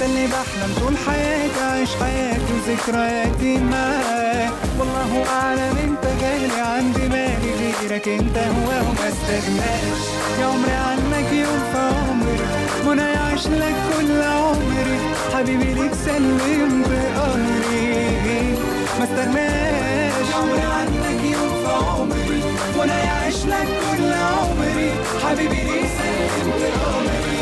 اللي بحلم طول حياتي أعيش حياتي وذكرياتي معاك والله أعلم أنت غالي عندي مالي غيرك أنت هو وما استغناش يا عمري عنك يوم في عمري منى يعيش لك كل عمري حبيبي ليك سلمت أمري ما استغناش يا عمري عنك يوم في عمري منى يعيش لك كل عمري حبيبي ليك سلمت أمري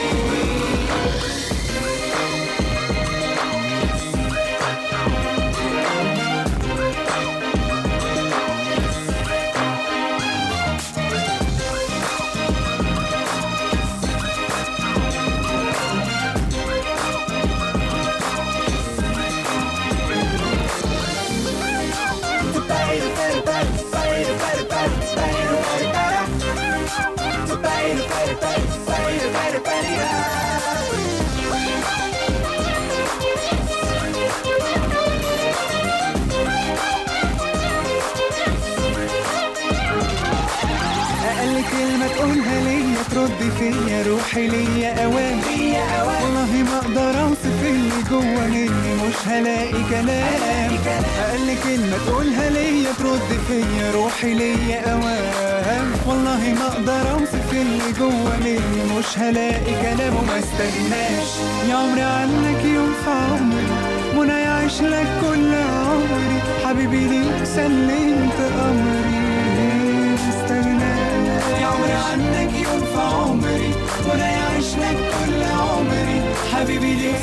أقل كلمة تقولها ليا ترد فيا روحي ليا أوام والله ما أقدر أوصف اللي جوا مني مش هلاقي كلام أقل كلمة تقولها ليا ترد فيا روحي ليا أوام والله ما أقدر أوصف اللي جوا مني مش هلاقي كلام وما استغناش يا عمري عنك يوم في عمري منى يعيش لك كل عمري حبيبي ليك سلمت أمري استغنى يا عمري عنك يوم في عمري وانا يعيش لك كل عمري حبيبي ليك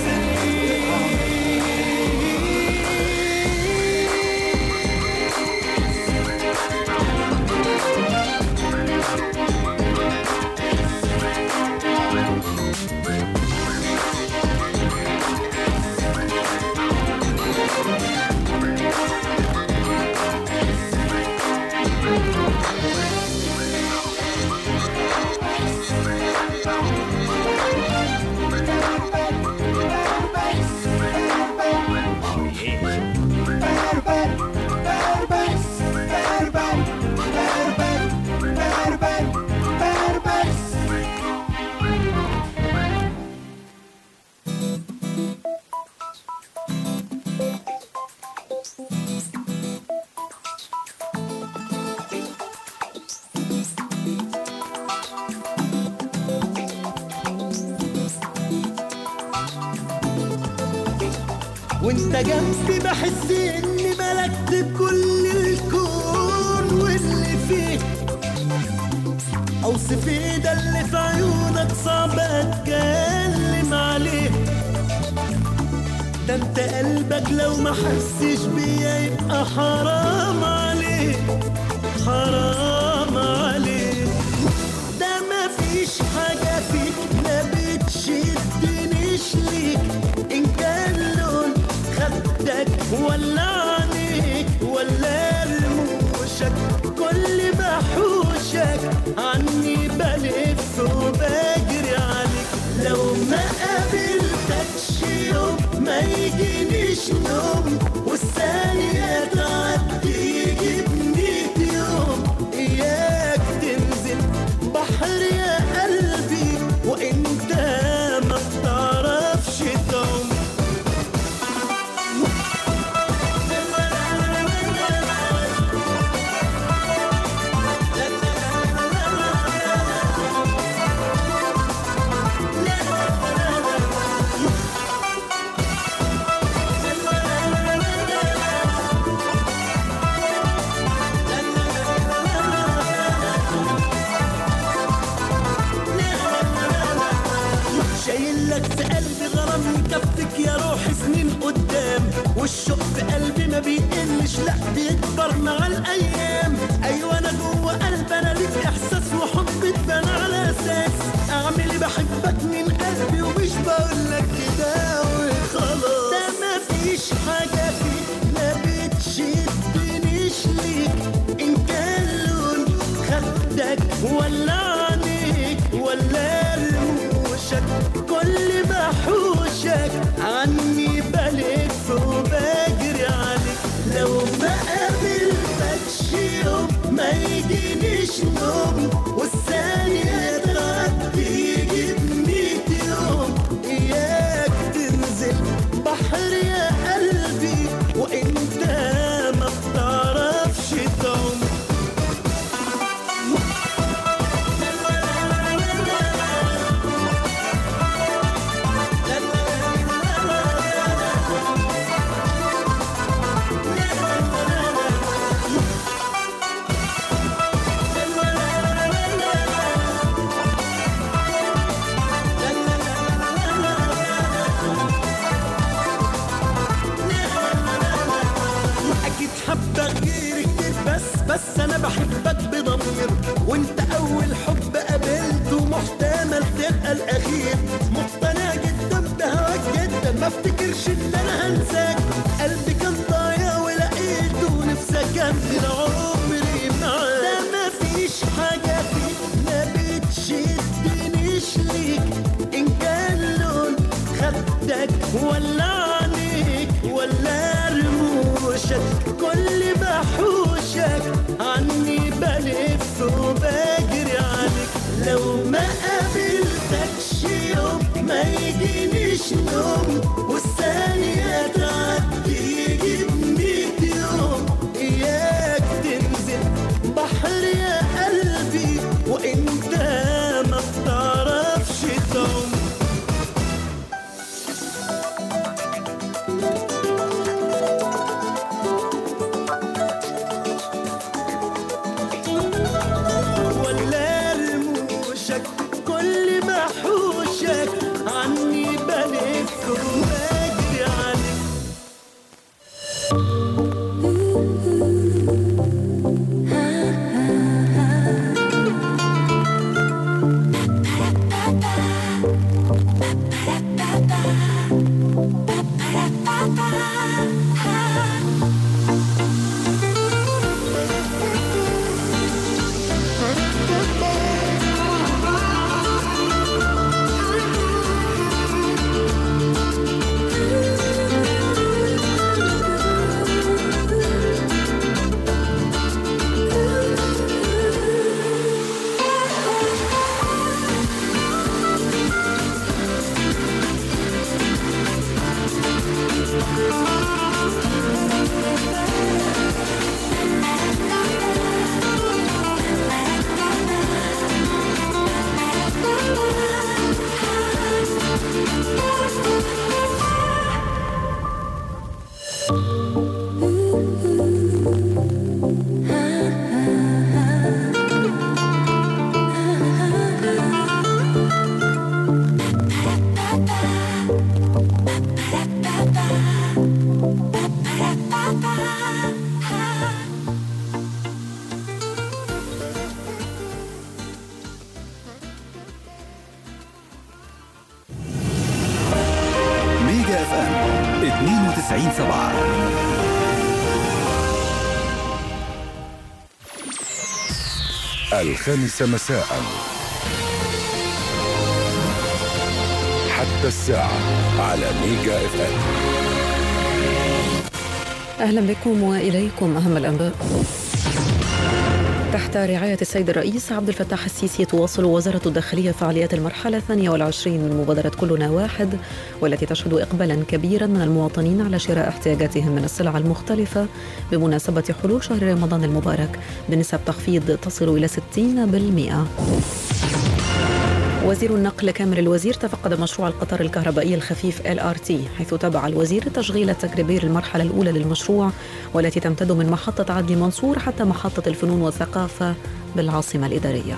وانت جنبي بحس اني ملكت بكل الكون واللي فيه اوصف ايه ده اللي في عيونك صعب اتكلم عليه ده انت قلبك لو ما حسش بيا يبقى حرام عليه حرام عليه ده ما فيش حاجة فيك ما بتشدنيش ليك إن كان لون خدك ولا عينيك ولا رموشك كل بحوشك عني بلف وبجري عليك لو ما قابلتكش يوم ما يجينيش نوم والثانية تعدي يجيبني يوم إياك تنزل بحر يا قلبي وانت ما بتعرفش تعوم شايل لك في قلبي غرام يكفك يا روحي سنين قدام والشوق في قلبي ما بيقلش لا بيكبر مع الايام ايوه انا جوه قلبي انا ليك احساس وحب اتبنى على اساس اعمل إيه بحبك من قلبي ومش بقول لك كده وخلاص ده ما فيش حاجه فيك ما بتشدنيش ليك ان كان لون خدك ولا عينيك ولا رموشك كل بحوشك عني بلف وبجري عليك لو ما قابلتكش يوم ما يجينيش نوم والثانية تعدي يجيب ميت يوم إياك افتكرش ان انا هنساك قلبي كان ضايع ولقيته نفسي اكمل عمري معاك ده مفيش حاجة فيك ما بتشدنيش ليك ان كان لون خدك ولا عينيك ولا رموشك كل بحوشك عني بلف وبجري عليك لو ما قابلتكش يوم ما يجينيش نوم والثانية تعدي يجيب ميت يوم إياك تنزل بحر يا قلبي وانت ما بتعرفش تعوم ولا رموشك كل ما حوشك عني بلف وبجري عليك ميجا اف ام 92 7 الخامسة مساء حتى الساعة على ميجا اف ام أهلا بكم وإليكم أهم الأنباء تحت رعاية السيد الرئيس عبد الفتاح السيسي تواصل وزارة الداخلية فعاليات المرحلة الثانية والعشرين من مبادرة كلنا واحد والتي تشهد إقبالا كبيرا من المواطنين على شراء احتياجاتهم من السلع المختلفة بمناسبة حلول شهر رمضان المبارك بنسب تخفيض تصل إلى 60% وزير النقل كامل الوزير تفقد مشروع القطار الكهربائي الخفيف LRT حيث تابع الوزير التشغيل التجريبي للمرحلة الأولى للمشروع والتي تمتد من محطة عدلي منصور حتى محطة الفنون والثقافة بالعاصمة الإدارية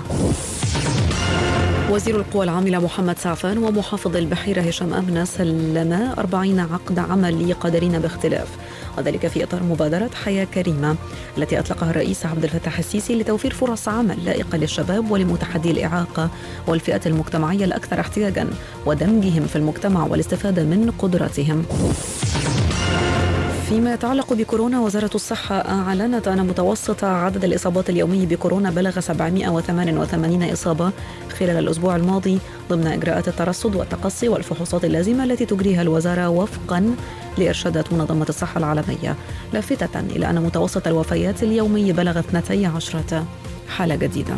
وزير القوى العاملة محمد سعفان ومحافظ البحيرة هشام أمنة سلما 40 عقد عمل لقادرين باختلاف وذلك في إطار مبادرة حياة كريمة التي أطلقها الرئيس عبد الفتاح السيسي لتوفير فرص عمل لائقة للشباب ولمتحدي الإعاقة والفئات المجتمعية الأكثر احتياجا ودمجهم في المجتمع والاستفادة من قدراتهم فيما يتعلق بكورونا وزارة الصحة أعلنت أن متوسط عدد الإصابات اليومي بكورونا بلغ 788 إصابة خلال الأسبوع الماضي ضمن إجراءات الترصد والتقصي والفحوصات اللازمة التي تجريها الوزارة وفقا لإرشادات منظمة الصحة العالمية لافتة إلى أن متوسط الوفيات اليومي بلغ 12 حالة جديدة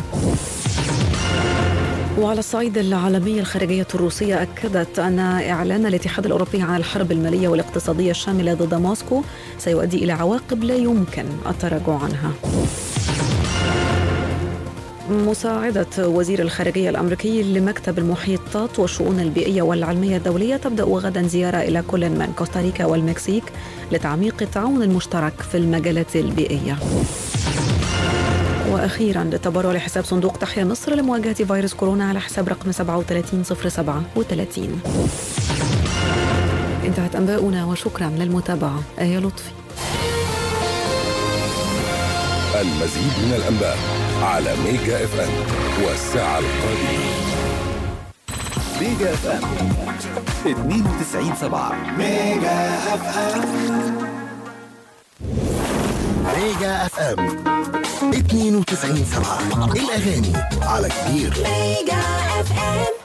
وعلى الصعيد العالمي الخارجية الروسية أكدت أن إعلان الاتحاد الأوروبي عن الحرب المالية والاقتصادية الشاملة ضد موسكو سيؤدي إلى عواقب لا يمكن التراجع عنها مساعدة وزير الخارجية الأمريكي لمكتب المحيطات والشؤون البيئية والعلمية الدولية تبدأ غدا زيارة إلى كل من كوستاريكا والمكسيك لتعميق التعاون المشترك في المجالات البيئية واخيرا للتبرع لحساب صندوق تحيا مصر لمواجهه فيروس كورونا على حساب رقم 37037 انتهت انباؤنا وشكرا للمتابعه ايه لطفي المزيد من الأنباء على ميجا اف ام والساعة القادمة ميجا اف ام 92 7 ميجا اف ام ميجا اف ام 92 7 الاغاني على كبير ميجا اف ام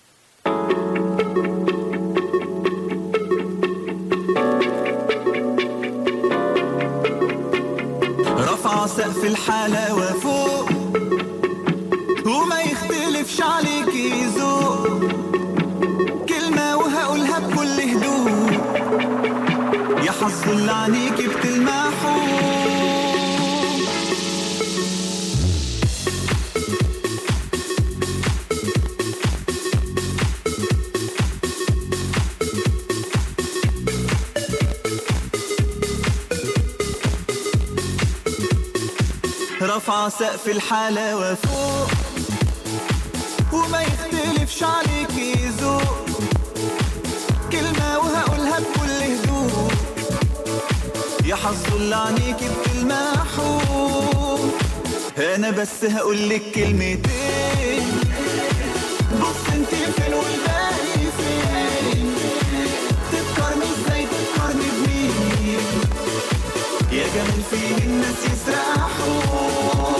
رفع سقف الحلاوة فوق وما يختلفش عليكي ذوق كلمة وهقولها بكل هدوء يا حظ اللي عينيكي بتلمحه رفع سقف الحلاوة فوق وما يختلفش عليكي ذوق كلمة وهقولها بكل هدوء يا حظ اللي عينيكي بتلمحه انا بس هقولك كلمتين بص انت فين والباقي فين تتقارني ازاي تتقارني بمين يا جمال فيه الناس يسرحوا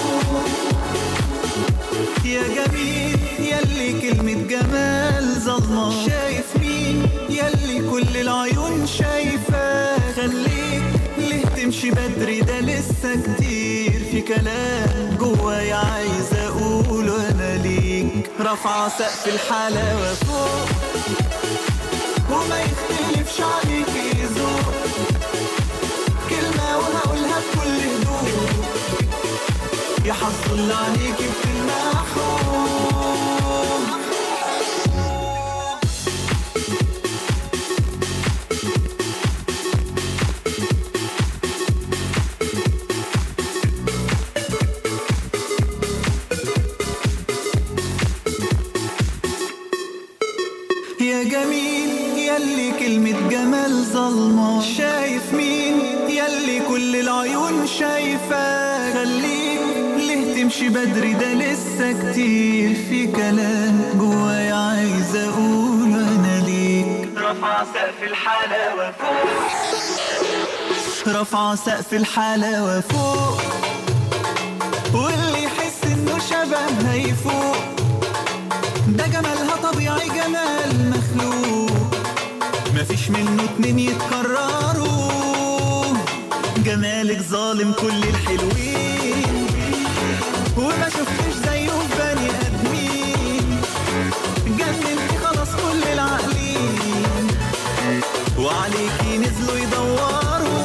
يا جميل يلي كلمة جمال ظلمة شايف مين يلي كل العيون شايفاه خليك ليه تمشي بدري ده لسه كتير في كلام جوايا عايز اقوله انا ليك رافعة سقف الحلاوة فوق وما يختلفش عليكي ذوق كلمة وهقولها بكل هدوء يا حظ اللي عليكي بتلمحه يا جميل يلي كلمة جمال ظلمة شايف مين يلي كل العيون شايفاه خليك ليه تمشي بدري ده لسه كتير في كلام جوايا عايز اقول انا ليك رفع سقف الحلاوة فوق رفع سقف الحلاوة فوق واللي يحس انه شبهها يفوق ده جمالها طبيعي جمال مخلوق مفيش منه اتنين يتكرروا جمالك ظالم كل الحلوين وما شفتش زيه في بني ادمين جننتي خلاص كل العاقلين وعليكي نزلوا يدوروا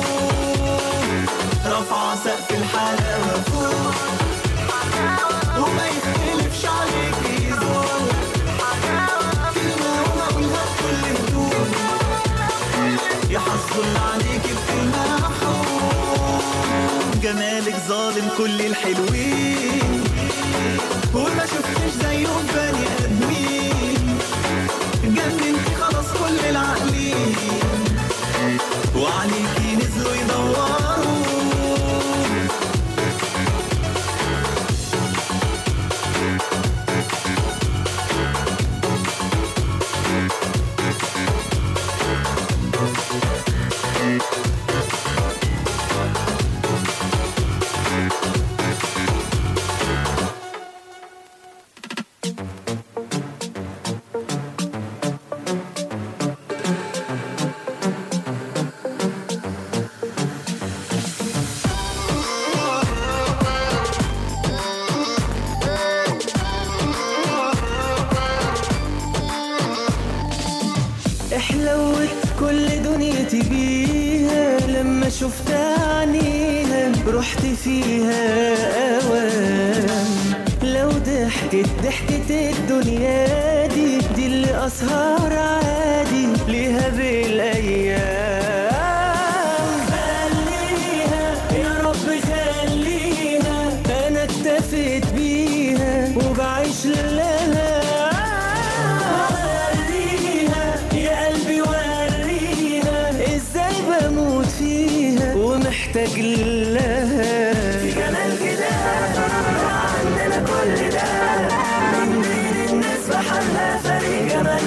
رفع سقف الحلاوة فوق وما يختلفش عليكي ذوق كلمة وهقولها بكل هدوء يا حظ اللي عليكي بتلمحه جمالك ظالم كل الحلوين وما شفتش زيه في بني ادمين جننتي خلاص كل العاقلين وعليكي نزلوا يدوروا احلوت كل دنيتي بيها لما شفت عينيها رحت فيها اوام لو ضحكت ضحكة الدنيا دي دي اللي اسهر عادي ليها بالايام خليها يا رب خليها انا اكتفيت بيها وبعيش لها وريها يا قلبي وريها ازاي بموت فيها ومحتاج لها في جمال كده عندنا كل ده من بين الناس بحالها فريق جمال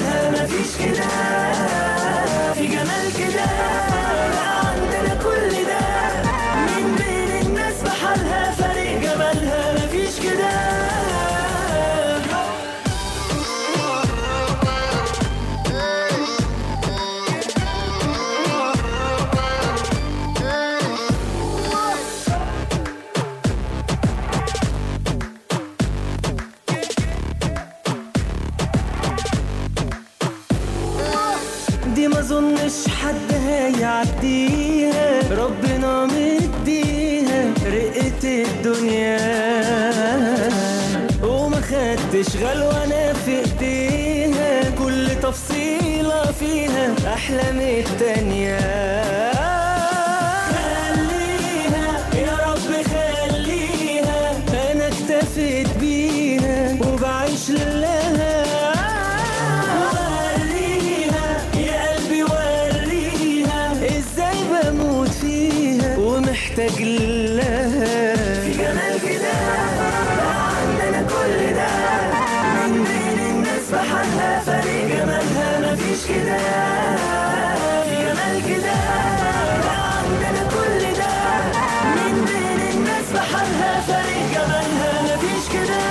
دي ما ظنش حد هيعديها ربنا مديها رقة الدنيا وما خدتش غلوة في ايديها كل تفصيلة فيها احلى من التانية خليها يا رب خليها انا اكتفيت بيها وبعيش لها وريها يا قلبي وريها ازاي بموت فيها ومحتاج لها في جمال كده عندنا كل ده من بين الناس بحالها فرق جمالها مفيش كده في جمال كده عندنا كل ده من بين الناس بحالها فرق جمالها مفيش كده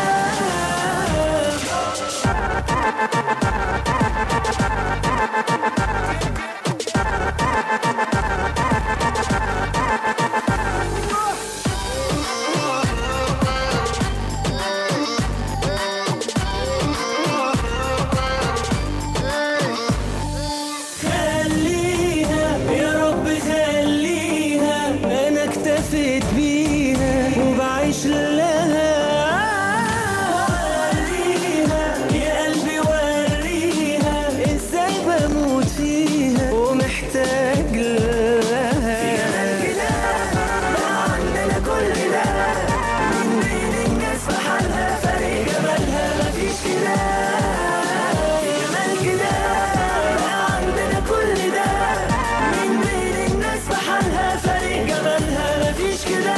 خليها يا رب خليها انا اكتفيت بيها وبعيش لها وريها يا قلبي وريها ازاي بموت فيها ومحتاج لها في جمال كده عندنا كل ده من بين الناس بحالها فرق جمالها مفيش كده في جمال كده عندنا كل ده من بين الناس بحالها فرق جمالها مفيش كده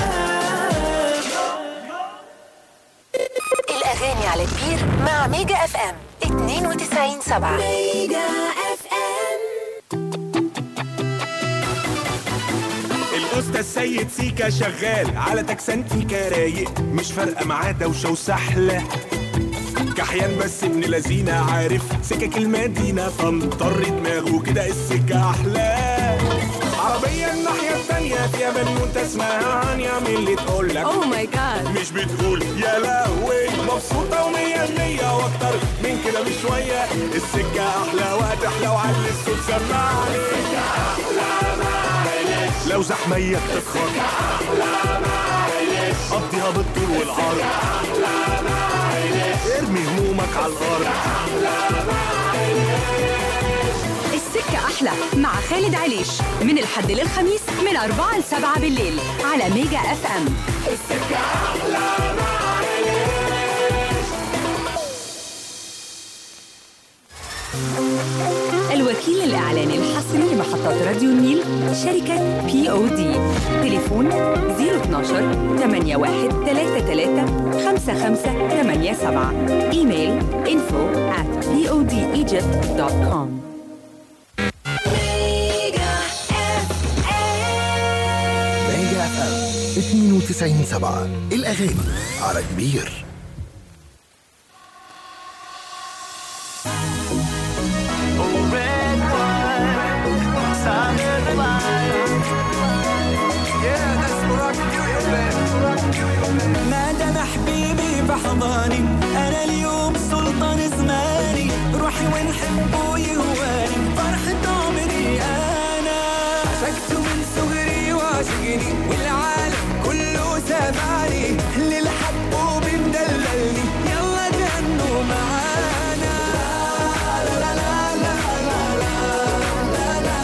الأغاني على كبير مع ميجا اف ام 92 7 ميجا اف ام الأستاذ سيد سيكا شغال على تكسنتيكا رايق مش فارقة معاه دوشة وسحلة كحيان بس ابن لذينة عارف سكك المدينة فمضطر دماغه كده السكة أحلى عربية الناحية التانية فيها بنوتة اسمها هانيا من اللي تقول لك اوه ماي جاد مش بتقول يا لهوي مبسوطة ومية المية واكتر من كده بشوية السكة أحلى وهتحلى وعلي الصوت سمعني لو زحمية تتخر قضيها بالطول والعرض ارمي همومك على الأرض السكة أحلى مع خالد عليش من الحد للخميس من 4 ل 7 بالليل على ميجا اف ام الوكيل الإعلاني الحصري لمحطات راديو النيل شركة بي او دي تليفون 012 81 33 5587 ايميل info at podegypt.com ميجا اف ام 92 7 الاغاني على كبير ما دام حبيبي بحضاني انا اليوم سلطان زماني روحي وين حبه يهواني فرحة عمري انا عشقته من صغري وعشقني والعالم كله سامعني للحب بمدللني يلا جنوا معانا لا لا لا لا لا لا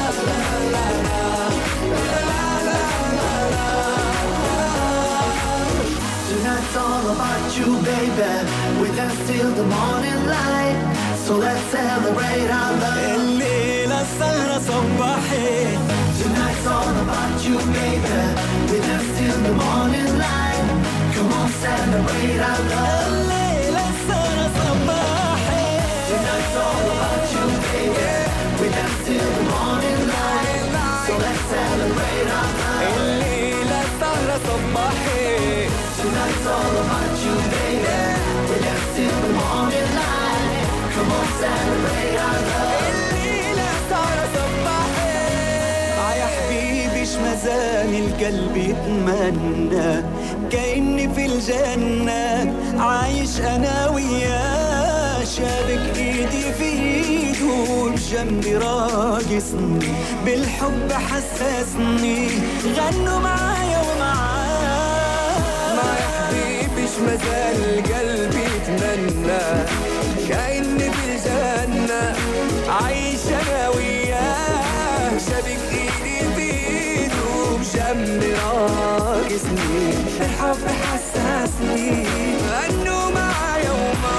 Tonight's all about you, baby. We dance till the morning light. So let's celebrate our love. الليلة السهرة صباحين Tonight's all about you, baby. We dance till the morning light. Come on, celebrate our love. الليلة السهرة صباحين Tonight's all about you, baby. We dance till the morning light. So let's celebrate our love. الليلة السهرة صباحين Tonight's all about you, baby. We dance till the morning light. Come on, celebrate our love. الليلة السهرة صباحين آه يا حبيبي شمزاني القلب يتمنى كأني في الجنة عايش أنا وياه شابك إيدي في إيدي بيدوب جنبي راقصني بالحب حسسني غنوا معايا ومعاه ما يا حبيبي مازال قلبي يتمنى كأني بالجنة عايش أنا وياه شابك إيدي بإيده بجنبي راقصني الحب حسسني غنوا معايا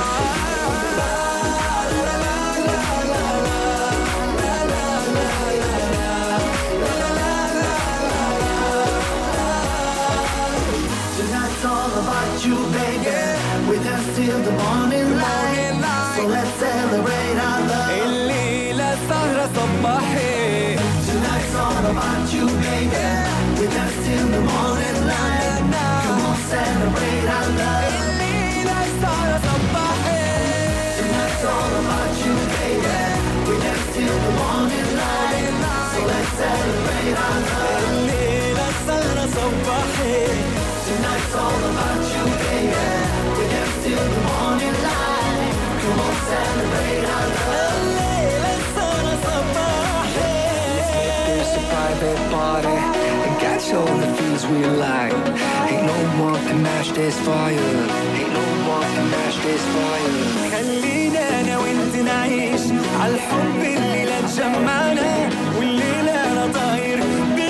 Tonight's all about you, baby. With us till the morning light. So let's celebrate our love. الليلة سهرة صباحي Tonight's all about you, baby. With us till the morning light. Come on, celebrate our love. الليلة سهرة صباحي Tonight's all about you, baby. With us till the morning light. So let's celebrate our love. الليلة سهرة صباحي Tonight's all about you, baby. With us till the morning light. Come on, celebrate our love. الليلة سهرة صباحي It's a private party and catch all the feels we like. Ain't no one can match this fire. Ain't no one can match this fire. خلينا انا وانت نعيش عالحب اللي لا تجمعنا والليلة انا طاير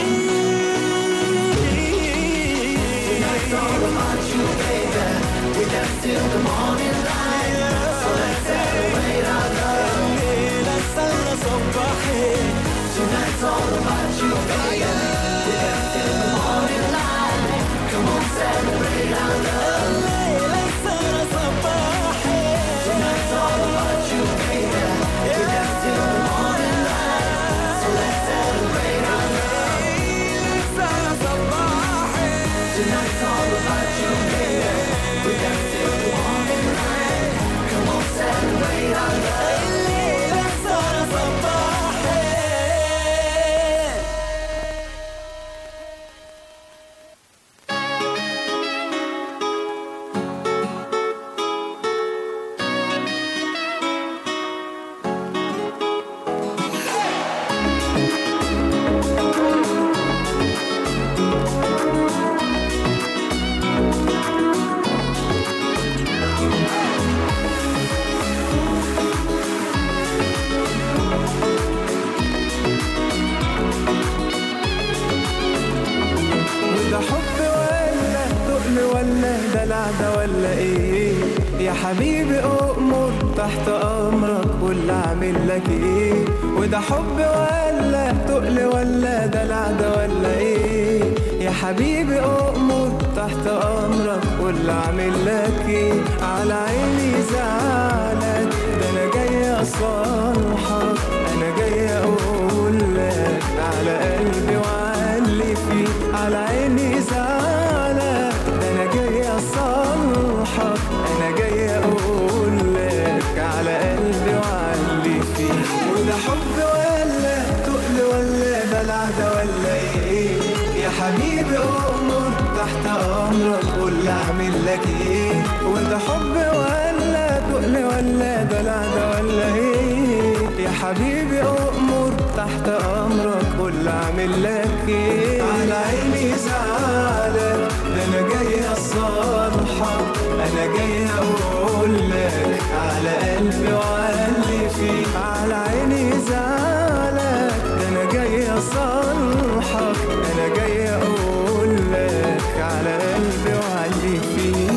Tonight's all about you, baby. With us till the morning light. So let's celebrate our love. الليلة سهرة صباحي Tonight's all about you, baby. With us till the morning light. Come on, celebrate our love. الليلة سهرة صباحي Tonight's all about you, baby. With us till the morning light. So let's celebrate our love. سهرة صباحي Tonight's all about you, baby. With us till the morning light. Come on, celebrate our love. الليلة سهرة صباحي وده حب ولا تقل ولا دلع ده ولا ايه يا حبيبي أؤمر تحت أمرك قول أعمل لك ايه وده حب ولا تقل ولا دلع ده ولا ايه يا حبيبي أؤمر تحت أمرك قول أعمل لك ايه على عيني زعلك ده أنا جاي أصالحك أنا جاي أقول لك على قلبي وعلي فيه على عيني زعلك ده أنا جاي أصالحك أنا جاي أقول لك على قلبي وعلي فيه وده حب ولا تقل ولا دلع ده ولا إيه يا حبيبي أؤمر تحت أمرك قول أعمل لك إيه وده حب ولا تقل ولا دلع ده ولا إيه يا حبيبي أؤمر تحت أمرك قول أعمل لك إيه على عيني زعلك ده أنا جاي أصالحك أنا جاي أقول لك على قلبي وعلي فيه على عيني زعلك ده أنا جاي أصالحك أنا جاي أقول لك على قلبي وعلي فيه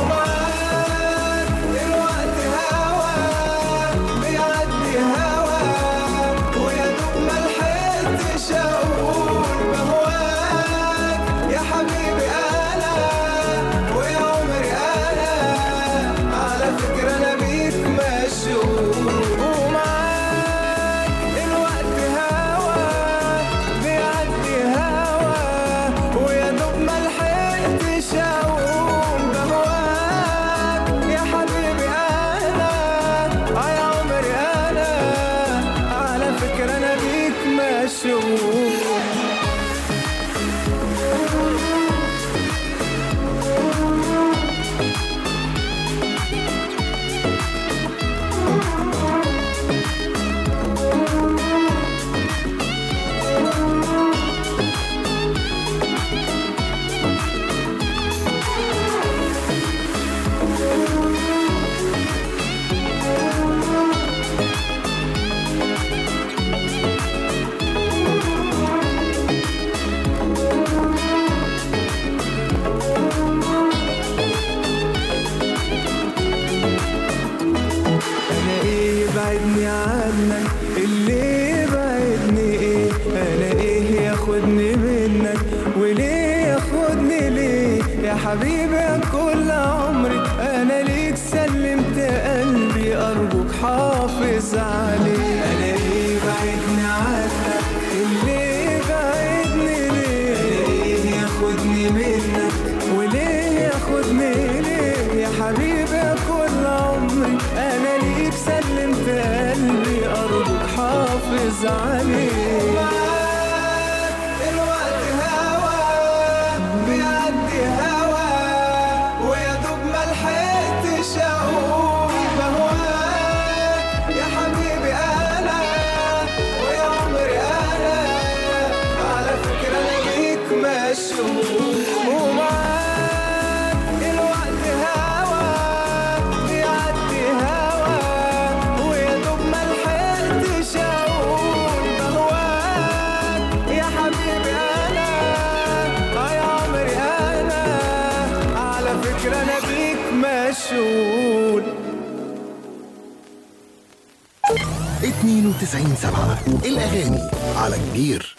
الوقت هوا بيعدي هوا ويا دوب ما لحقتش اقول بهواك يا حبيبي انا ويا عمري انا على فكره انا بيك مشغول ومعاك الوقت هوا بيعدي هوا ويا دوب ما لحقتش اقول بهواك يا حبيبي انا اه يا عمري انا على فكره انا بيك مشغول ياخدني منك وليه ياخدني ليه يا حبيبي يا كل عمري انا ليك سلمت قلبي ارجوك حافظ عليه انا ايه بعدني عنك اللي بعدني ليه انا ايه ياخدني منك وليه ياخدني ليه يا حبيبي يا كل عمري انا ليك سلمت قلبي ارجوك حافظ عليه الوقت هوا بيعدي هوا ويا دوب ما لحقتش اقول بهواك يا حبيبي انا ويا عمري انا على فكره انا بيك مشغول ومعاك الوقت هوا بيعدي هوا ويا دوب ما لحقتش اقول بهواك يا حبيبي انا آه يا عمري انا على فكره انا بيك مشغول 92 سبعة الأغاني على كبير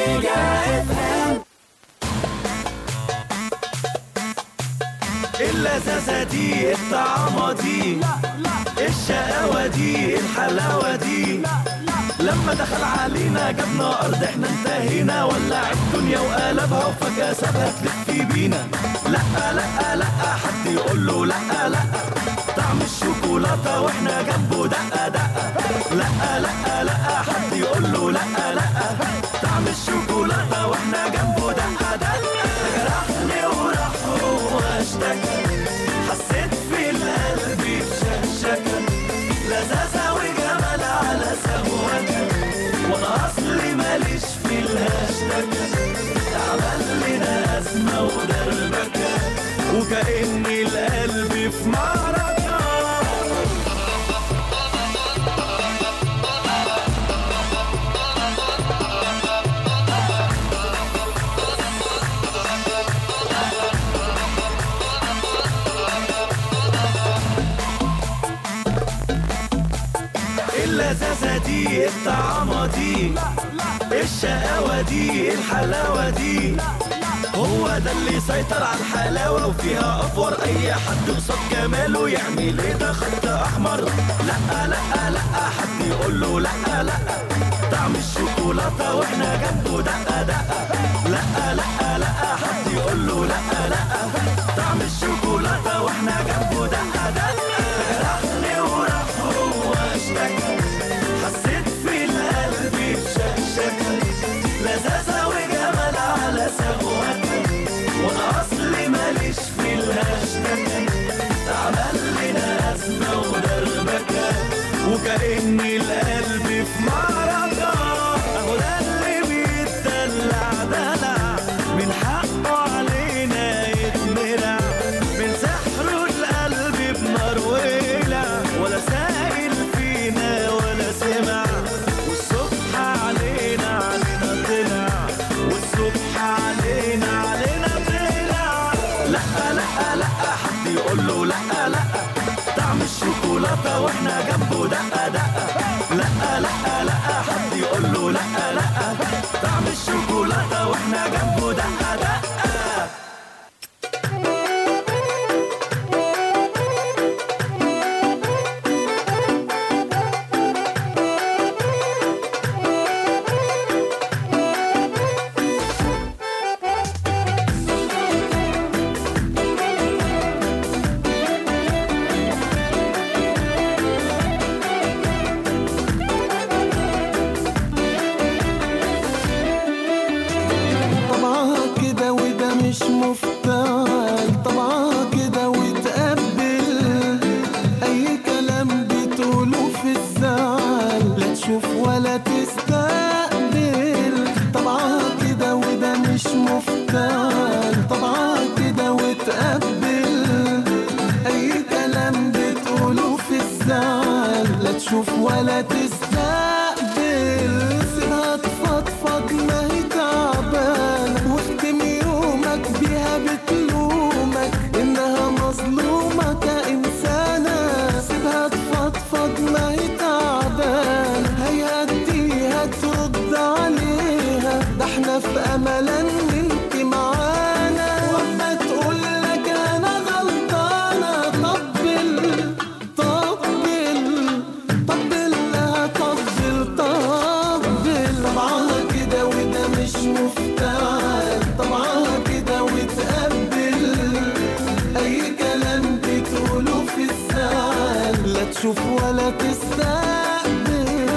اللذاذة دي الطعامة دي الشقاوة دي الحلاوة دي لما دخل علينا جابنا أرض احنا انتهينا ولع الدنيا وقلبها وفجأة سابها تلف بينا لا لا لا حد يقول له لا لا طعم الشوكولاتة واحنا جنبه دقة دقة لا لا لا حد يقول له لا لا طعم الشوكولاتة واحنا جنبه دقة دقة جرحني وراح هو اشتكى حسيت في القلب بشكشكة لذاذة وجمال على سهوكة وانا اصلي ماليش في الهاشتكة عمل لنا ازمة ودربكة وكأن القلب في معركة اللذاذة دي الطعامة دي الشقاوة دي الحلاوة دي هو ده اللي سيطر على الحلاوة وفيها أفور أي حد قصاد جماله يعمل إيه ده خط أحمر لا لا لا حد يقول له لا لا طعم الشوكولاتة وإحنا جنبه دقة دقة لا لا لا حد يقول له لا لا طعم الشوكولاتة وإحنا جنبه دقة دقة جرحني وراح هو اشتكى حسيت في القلب بشكشكة لذاذة وجمال على سهوكة وانا اصلي ماليش في الهاشتكة عمل لنا ازمة ودربكة وكأن القلب في معركة اهو ده اللي بيتدلع دلع من حقه علينا يتمرع من سحره القلب بنار ولع ولا سائل فينا ولا سمع والصبح علينا علينا طلع والصبح علينا علينا طلع لا لا لا حد يقول له لا لا طعم الشوكولاتة واحنا جنبه دقة دقة لا لا لا حد يقول له لا لا طعم الشوكولاتة واحنا جنبه دقة دقة طبعها كده وده مش مفتعل طبعها كده وتقبل اي كلام بتقوله في الزعل لا تشوف ولا تستقبل طبعها كده وده مش مفتعل طبعها كده وتقبل اي كلام بتقوله في الزعل لا تشوف ولا تستقبل سيبها تفضفض ما هي تعبانة واختم يومك بيها بتلومك انها مظلومة كإنسانة سيبها تفضفض ما هي تعبانة هيهديها ترد عليها ده احنا في مفتعل طبعا كده وتقبل اي كلام بتقوله في الساعة لا تشوف ولا تستقبل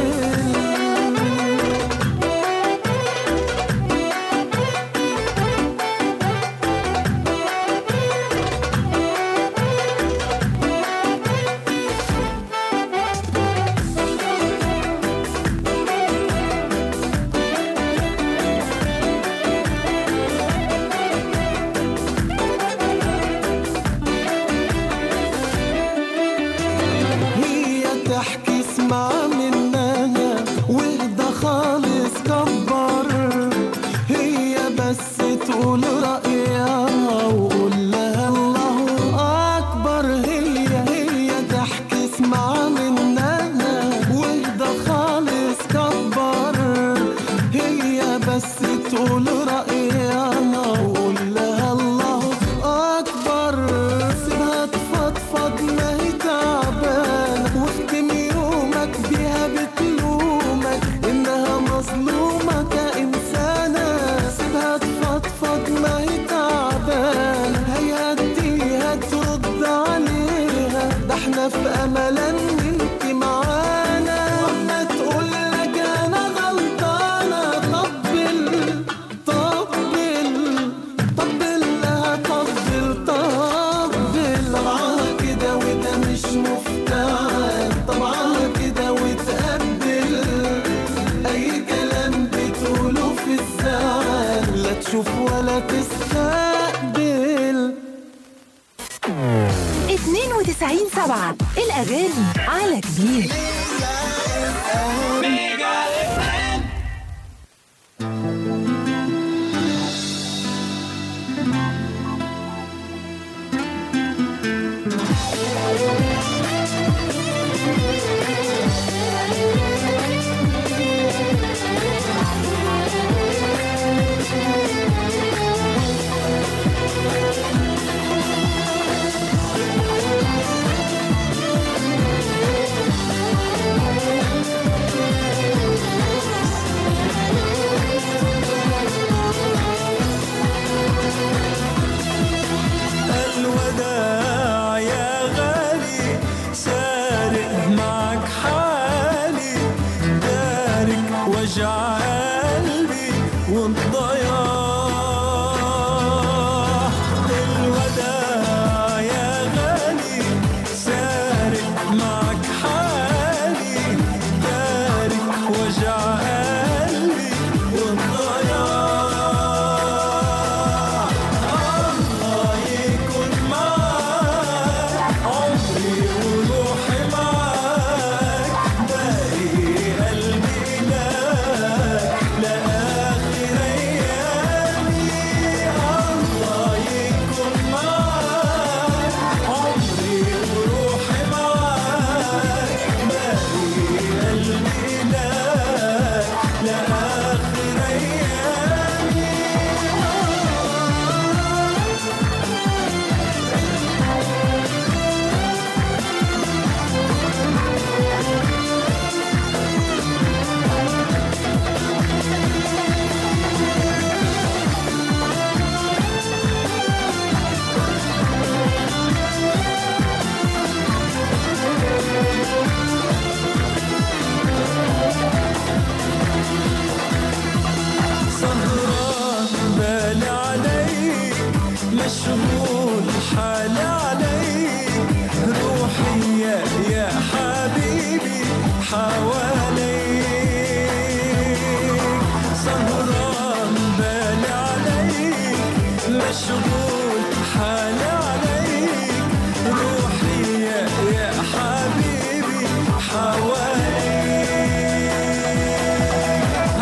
هي تحكي اسمع منها واهدى خالص كبر هي بس تقول رأيها وقول لها الله أكبر هي هي تحكي اسمع منها واهدى خالص كبر هي بس تقول رأيها وقول لها الله أكبر سيبها تفضفض ما هي تعبانة واختم يومك بيها بتلومك إنها مظلومة كإنسانة سيبها تفضفض ما هي تعبانة هيهديها ترد عليها ده احنا في أمل إن انت معانا وما تقول لك أنا غلطانة طبل طبل طبل لها طبل طبل طبعا كده وده مش مفتعل طبعا كده وتقبل اي كلام بتقوله في الساعة لا تشوف ولا تستقبل 92 سبعة الأغاني على كبير الوداع يا غالي سارق معك حالي دارك وجع قلبي والضياع الوداع يا غالي سارق معك حالي دارك وجع قلبي والضياع الله يكون معاك عمري وروحي معاك باقي قلبي لك لآخر أيامي الله يكون معاك عمري وروحي معاك باقي قلبي لك لآخر أيامي سهران بالي عليك مشغول حالي عليك روحي يا يا حبيبي حواليك سهران بالي عليك مشغول حالي عليك روحي يا يا حبيبي حواليك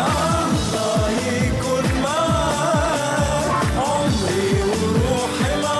الله يكون معاك عمري وروحي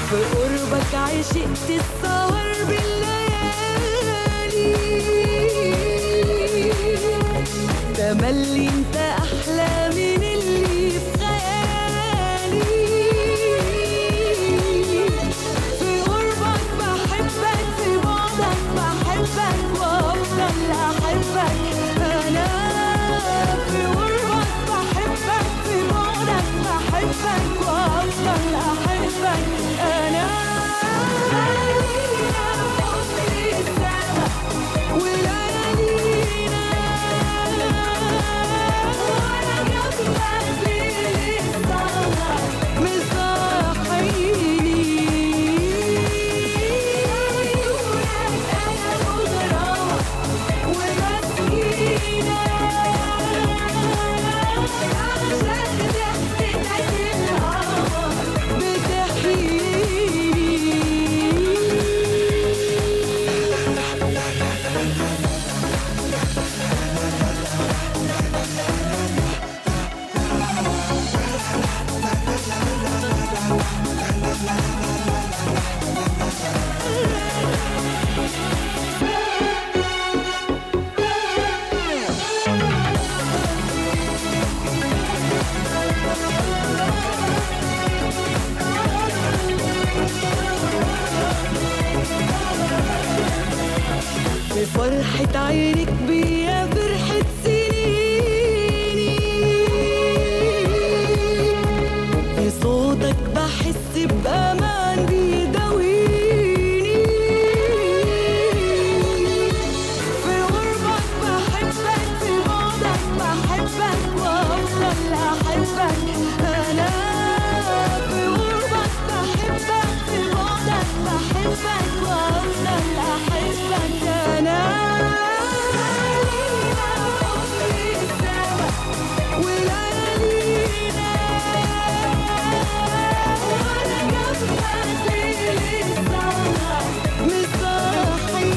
في قربك عشقت السهر بالليالي تملي انت احلى من اللي في خيالي في قربك بحبك في بعدك بحبك وافضل احبك انا في قربك بحبك في بعدك بحبك وافضل احبك انا وليالينا بفرحة عينك بيا فرحة سنيني في صوتك بحس بأمان بيداويني في قربك بحبك في بعدك بحبك وأفضل أحبك أنا في قربك بحبك في بعدك بحبك وأفضل أحبك أنا وليالينا وأنا جنبك لسه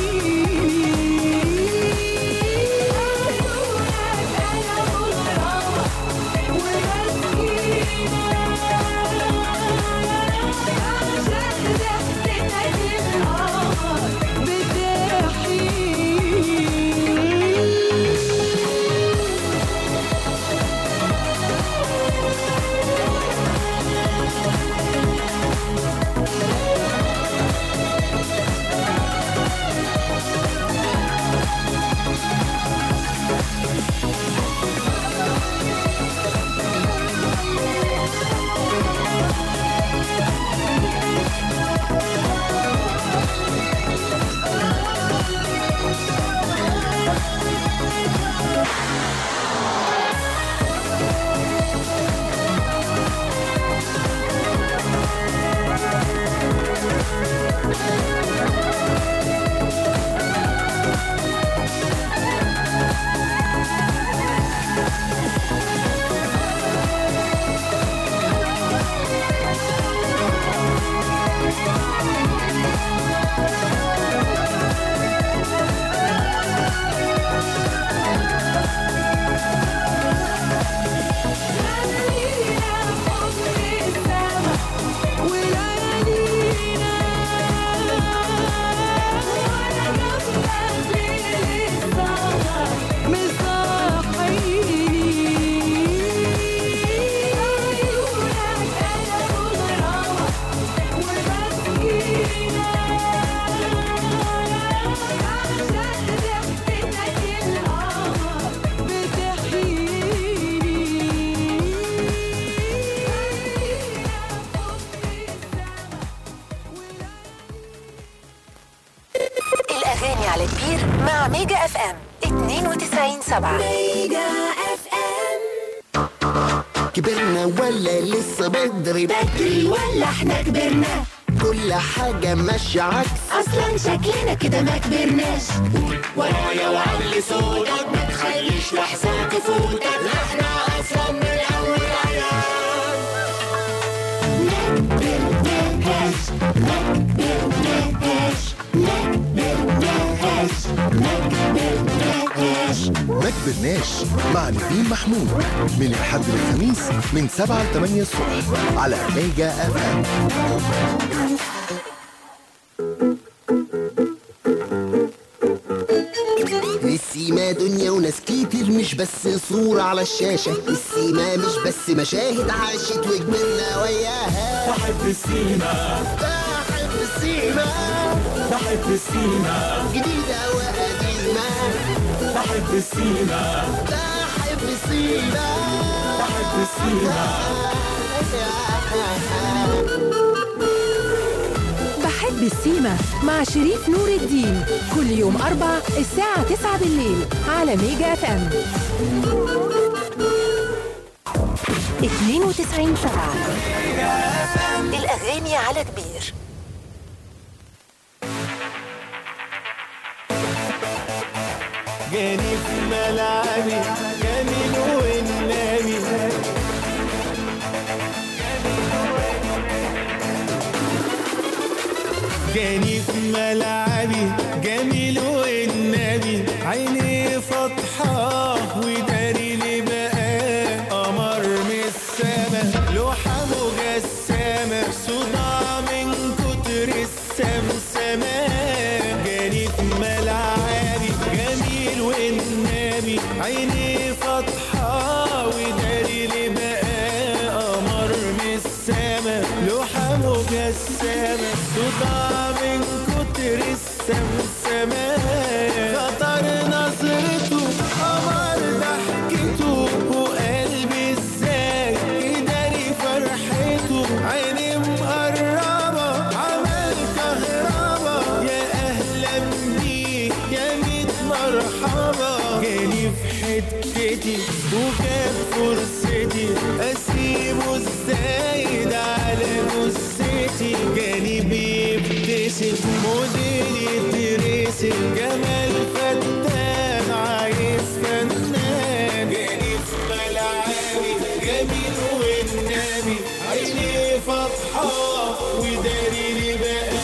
الأغاني على كبير مع ميجا اف ام 92 7 ميجا اف ام كبرنا ولا لسه بدري بدري ولا احنا كبرنا كل حاجة ماشية عكس اصلا شكلنا كده ما كبرناش ورايا وعلي صوتك ما تخليش لحظة تفوتك احنا اصلا من الاول عيال ما كبرناش ما كبرناش ما كبرناش ما كبرناش كبرناش ما كبرناش مع نبيل محمود من الحد للخميس من 7 ل 8 الصبح على ميجا اف ام السيما دنيا وناس كتير مش بس صورة على الشاشة السيما مش بس مشاهد عاشت وكبرنا وياها بحب السيما بحب السيما بحب السيما جديدة وقديمة بحب السيما بحب السيما بحب السيما بحب السيما مع شريف نور الدين كل يوم أربع الساعة 9 بالليل على ميجا اف ام 92 سبعة الأغاني على كبير جاني في ملعبي جميل والنبي جاني في ملعبي جميل والنبي عيني فاتحة وداري لي بقى قمر من السما لوحة مجسمة صداع من كتر السمسمة جاني في ملعبي جميل والنبي عيني فاتحة وداري لي بقى قمر من السما لوحة مجسمة صداع من كتر السمسمة خطر نظرته قمر ضحكته وقلبي ازاي يداري فرحته عيني مقربة عمل كهربا يا أهلا بيه يا ميت مرحبا جاني في حتتي وكان فرصتي أسيبه ازاي ده على جثتي جاني بيبتسم موديلي ترسم جمال فتان عايز فنان جاني في ملعبي جميل والنبي عيني فاتحة وداري لي بقى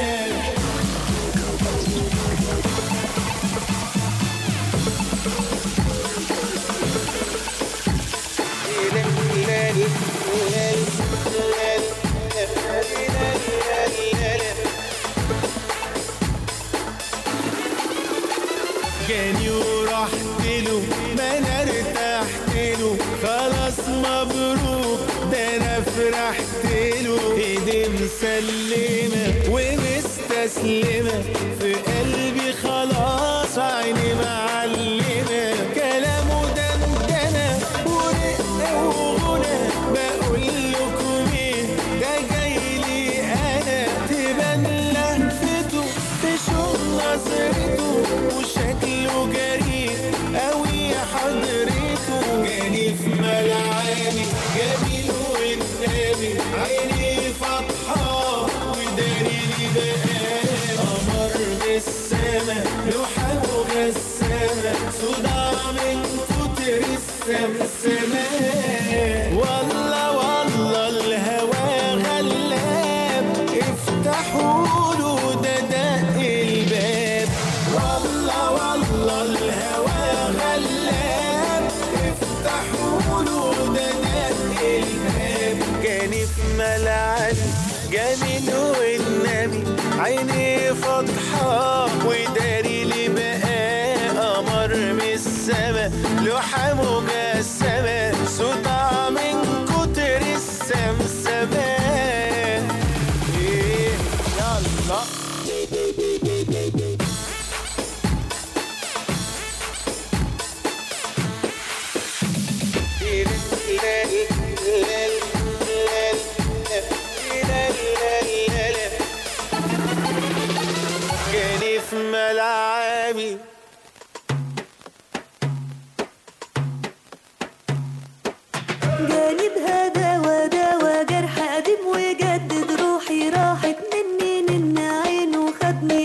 جاني ورحت له ما انا ارتحت له خلاص مبروك ده انا فرحت له ايدي مسلمه ومستسلمه في قلبي خلاص عيني معلمه كلامه دندنه ورقه وغنى بقول لكم ايه ده جاي لي انا تبان لهفته تشوف نظرته وشكله جريء قوي حضرته جاني في ملعبي جميل والنبي عيني فاتحة وداري لي بقى قمر بالسما لوحة مجسمة صداع من كتر السمسمة والله والله الهوى غلاب افتحوا له ده دق الباب والله والله الهوى غلاب افتحوا له ده دق الباب جاني في ملعبي جميل والنبي عيني فاتحة وداري لي بقى قمر من السما لوحة مجسمة صداع من كتر السمسمة إيه يلا جاني في ملعبي جاني بهذا وداوى جرح قديم وجدد روحي راحت مني من عينه خدني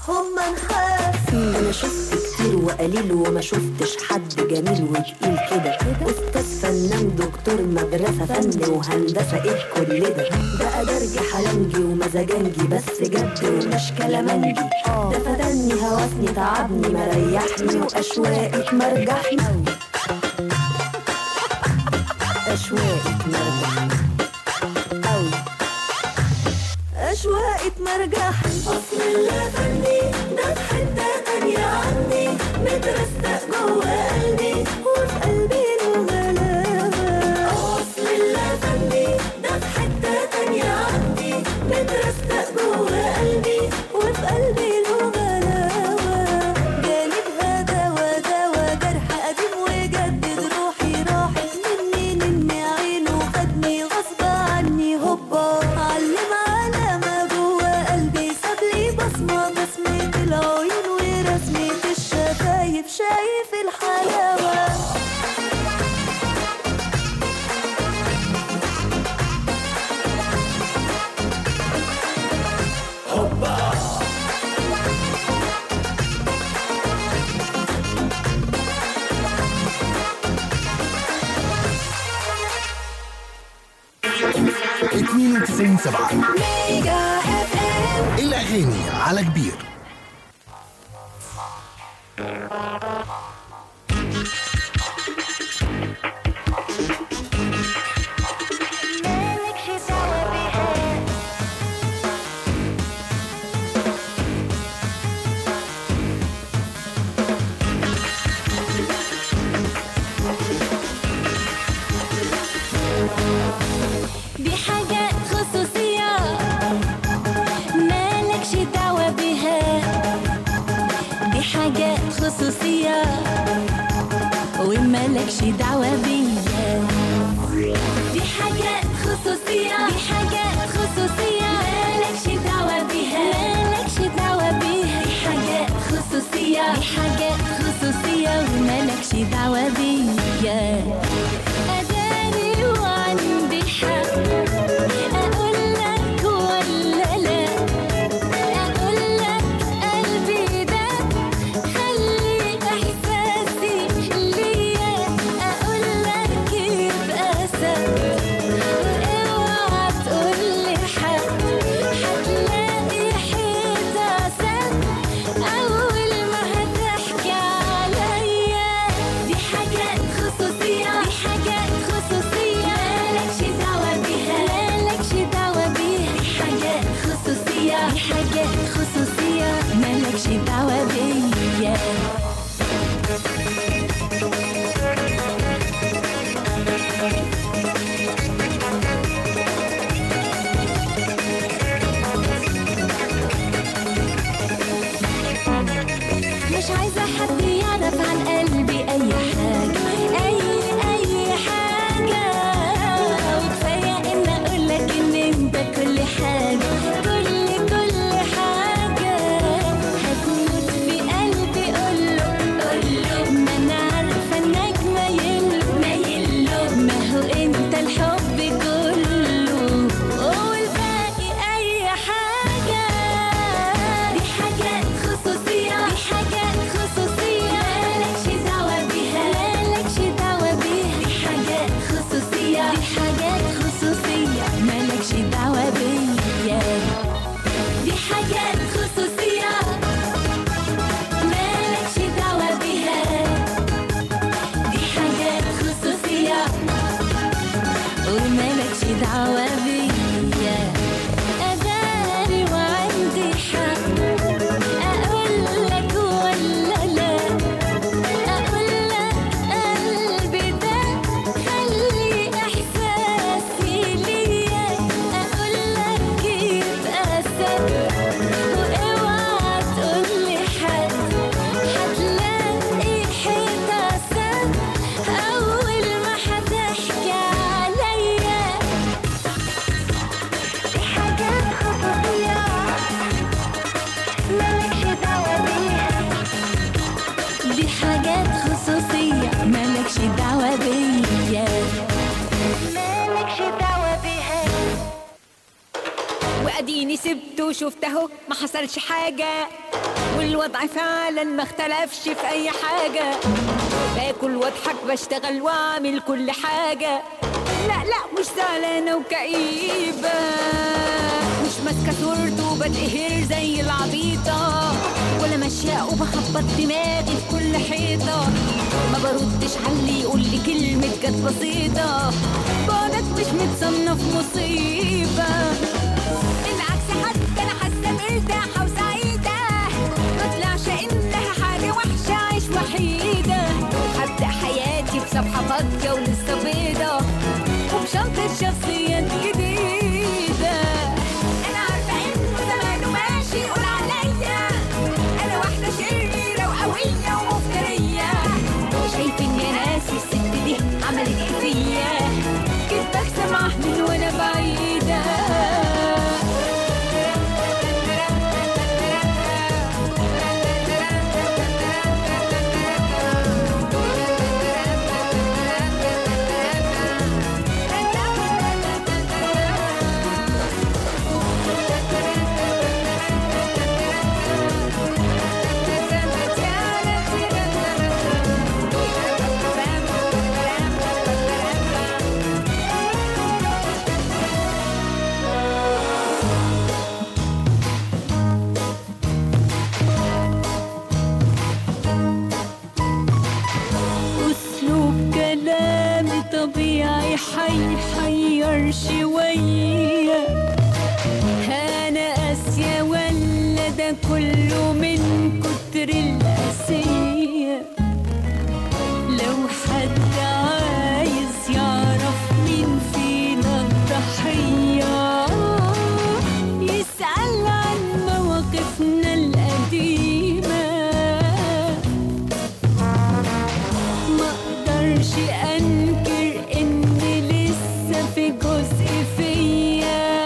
هما نخاف انا شفت كتير وقليل وما شفتش حد جميل وتقيل كده استاذ فنان دكتور مدرسه فن وهندسه ايه كل ده ده درجي حلنجي ومزاجنجي بس جد ومش كلامنجي ده فتني هوسني تعبني مريحني واشواقك مرجحني اشواقك مرجحني أوي أشواقك مرجح أصل اللافندي ده في حتة تانية عني مترستق جوا قلبي وفي قلبي له غلاوة أصل اللافندي ده في حتة تانية عني مترستق جوا قلبي وفي قلبي له غلاوة جانب غداوة دوا جرح قديم وجدد روحي راحت مني مني عينه خدني غصب عني هوبا علم علامة جوا قلبي سابلي بصمة بسمة العيون ورسمة الشفايف شايف الحلاوة اتنين وتسعين سبعة ميجا اف ام الأغاني على كبير دي حاجات خصوصية مالكش دعوة بيها دي حاجات خصوصية ومالكش دعوة بيها دي حاجات خصوصية دي حاجات خصوصية مالكش دعوة بيها مالكش دعوة بيها دي حاجات خصوصية دي حاجات خصوصية ومالكش دعوة بيها أداني وعندي حق أقول لك ولا لا أقول لك قلبي ده خلي إحساسي ليا أقول لك يبقى سبت اوعى تقولي حق هتلاقي حيطة سد أول ما هتحكي عليا دي حاجات خصوصية دي حاجات خصوصية مالكش دعوة بيها مالكش دعوة بيها دي حاجات خصوصية دي حاجات خصوصية مالكش دعوة بيا مش عايزة حد يعرف عن قلبي أي حاجة أي أي حاجة وكفاية إن أقولك إن أنت كل حاجة كل كل حاجة هتموت في قلبي قوله قوله ما أنا عارفة إنك مايل مايله ما هو أنت الحب كله والباقي أي حاجة دي حاجات خصوصية دي حاجات خصوصية مالكش دعوة بيها مالكش دعوة بيها دي حاجات خصوصية دي حاجات خصوصية مالكش دعوة بيا دي حاجات خصوصية مالكش دعوة بيها دي حاجات خصوصية ومالكش دعوة بيا أداري وعندي حق أقول لك ولا لا أقول لك قلبي ده خلي إحساسي ليا أقول لك يبقى سد وأوعى تقولي حد هتلاقي حيطة سد أول ما هتحكي عليا دي حاجات خصوصية مالكش دعوة بيها دي حاجات خصوصية مالكش دعوة بيا مالكش دعوة بيها واديني سبته وشفت اهو ما حصلش حاجه والوضع فعلا ما اختلفش في اي حاجة باكل واضحك بشتغل واعمل كل حاجة لا لا مش زعلانة وكئيبة مش ماسكة صورته وبتقهر زي العبيطة ولا ماشية وبخبط دماغي في كل حيطة ما بردش على اللي يقول لي كلمة جت بسيطة بعدك مش متصنف مصيبة بالعكس حتى انا حاسة مرتاحة وسعيدة ما طلعش انها حاجة وحشة عيش وحيدة هبدأ حياتي بصفحة فاضية ولسه بيضة وبشنطة شخصيات جديدة أنا عارفة إنه زمانه ماشي يقول عليا أنا واحدة شريرة وقوية ومفترية شايفين يا ناس الست دي عملت إيه فيا كنت بكسب من وأنا بعيدة أسلوب كلامي طبيعي حيحير شوية أنا قاسية ولا ده كله من كتر القاسية لو حد عايز يعرف مين فينا الضحية يسأل عن مواقفنا القديمة ما اقدرش انكر ان لسه في جزء فيا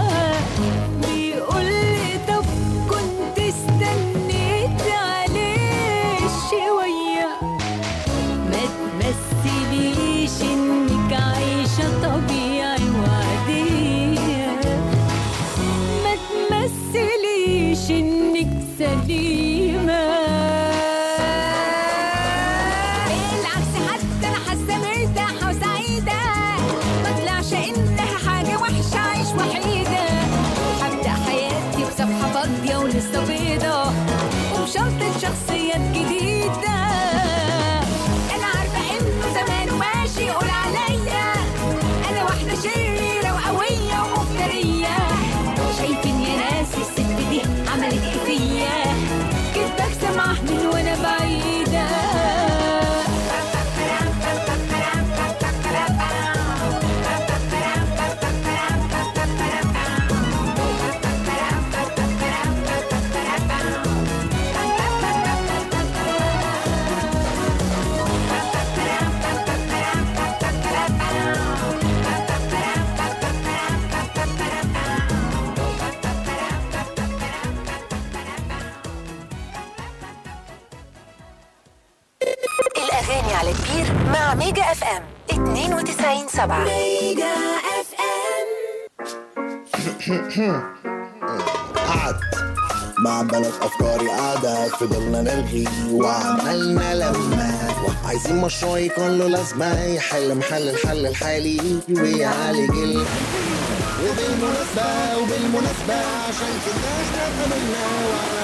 بيقول لي طب كنت استنيت عليه شويه ما تمثليش انك عايشه طبيعي وعاديه ما تمثليش انك سليمه بالعكس حتى انا حاسه مرتاحه وسعيده ما طلعش انها حاجه وحشه عيش وحيده هبدا حياتي بصفحه فاضيه ولسه بيضه وبشنطه شخصيات جديده انا عارفه انه زمانه ماشي يقول عليا انا واحده شريره وقويه ومفتريه شايفين يا ناس الست دي عملت ايه فيا كنت بكسب من وانا بعيده الأغاني على كبير مع ميجا اف ام 92 7 ميجا اف ام قعد مع بلد افكاري قاعدة فضلنا نرغي وعملنا لما عايزين مشروع يكون له لازمة يحل محل الحل الحالي ويعالج ال وبالمناسبة وبالمناسبة عشان كده احنا اتقابلنا